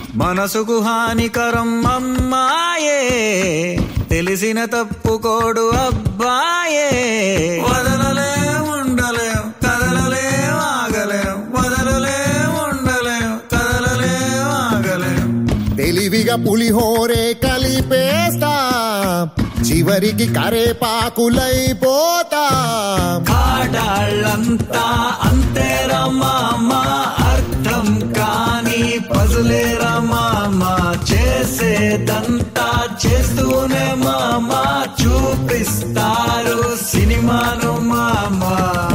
మనసుకు హానికరం అమ్మాయే తెలిసిన తప్పుకోడు అబ్బాయే వదలలేం ఉండలేం కదలలేం ఆగలేం వదలలేం ఉండలేం కదలలేం ఆగలేం తెలివిగా పులిహోరే కలిపేస్తా చివరికి కరేపాకులైపోతా ఆడాళ్ళంతా అంతే రమామ అర్థం కాని పజులే రమామ చేసేదంతా చేస్తూనే మామ చూపిస్తారు సినిమాను మామ